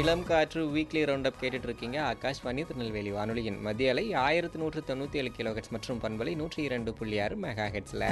இளம் காற்று weekly round up கேட்டுட்டு இருக்கீங்க ஆகாஷ்வாணி திருநெல்வேலி வானொலியின் மத்திய அலை ஆயிரத்தி நூற்று தொண்ணூற்றி ஏழு கிலோ ஹெட்ஸ் மற்றும் பண்பலை நூற்றி இரண்டு புள்ளி ஆறு மெகா ஹெட்ஸில்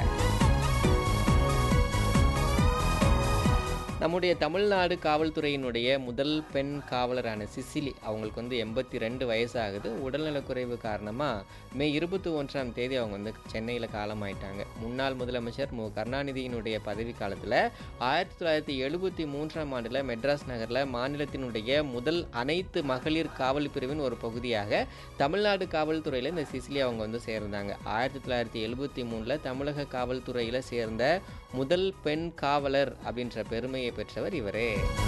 நம்முடைய தமிழ்நாடு காவல்துறையினுடைய முதல் பெண் காவலரான சிசிலி அவங்களுக்கு வந்து எண்பத்தி ரெண்டு வயசாகுது உடல்நலக்குறைவு காரணமாக மே இருபத்தி ஒன்றாம் தேதி அவங்க வந்து சென்னையில் காலமாயிட்டாங்க முன்னாள் முதலமைச்சர் மு கருணாநிதியினுடைய பதவி காலத்தில் ஆயிரத்தி தொள்ளாயிரத்தி எழுபத்தி மூன்றாம் ஆண்டில் மெட்ராஸ் நகரில் மாநிலத்தினுடைய முதல் அனைத்து மகளிர் காவல் பிரிவின் ஒரு பகுதியாக தமிழ்நாடு காவல்துறையில் இந்த சிசிலி அவங்க வந்து சேர்ந்தாங்க ஆயிரத்தி தொள்ளாயிரத்தி எழுபத்தி மூணில் தமிழக காவல்துறையில் சேர்ந்த முதல் பெண் காவலர் அப்படின்ற பெருமையை பெற்றவர் இவரே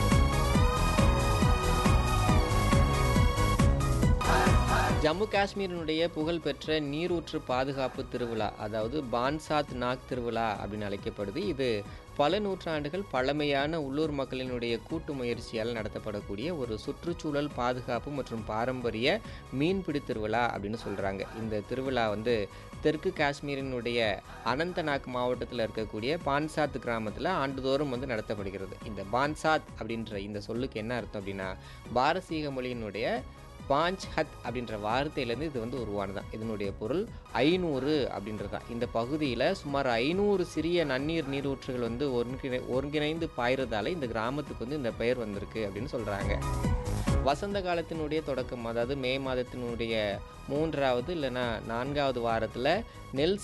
ஜம்மு காஷ்மீரினுடைய புகழ்பெற்ற நீரூற்று பாதுகாப்பு திருவிழா அதாவது பான்சாத் நாக் திருவிழா அப்படின்னு அழைக்கப்படுது இது பல நூற்றாண்டுகள் பழமையான உள்ளூர் மக்களினுடைய கூட்டு முயற்சியால் நடத்தப்படக்கூடிய ஒரு சுற்றுச்சூழல் பாதுகாப்பு மற்றும் பாரம்பரிய மீன்பிடி திருவிழா அப்படின்னு சொல்கிறாங்க இந்த திருவிழா வந்து தெற்கு காஷ்மீரினுடைய அனந்தநாக் மாவட்டத்தில் இருக்கக்கூடிய பான்சாத் கிராமத்தில் ஆண்டுதோறும் வந்து நடத்தப்படுகிறது இந்த பான்சாத் அப்படின்ற இந்த சொல்லுக்கு என்ன அர்த்தம் அப்படின்னா பாரசீக மொழியினுடைய பாஞ்ச் ஹத் அப்படின்ற வார்த்தையிலேருந்து இது வந்து உருவானதான் இதனுடைய பொருள் ஐநூறு அப்படின்றது தான் இந்த பகுதியில் சுமார் ஐநூறு சிறிய நன்னீர் நீரூற்றுகள் வந்து ஒருங்கிணை ஒருங்கிணைந்து பாய்றதால இந்த கிராமத்துக்கு வந்து இந்த பெயர் வந்திருக்கு அப்படின்னு சொல்கிறாங்க வசந்த காலத்தினுடைய தொடக்கம் அதாவது மே மாதத்தினுடைய மூன்றாவது இல்லைன்னா நான்காவது வாரத்தில் நெல்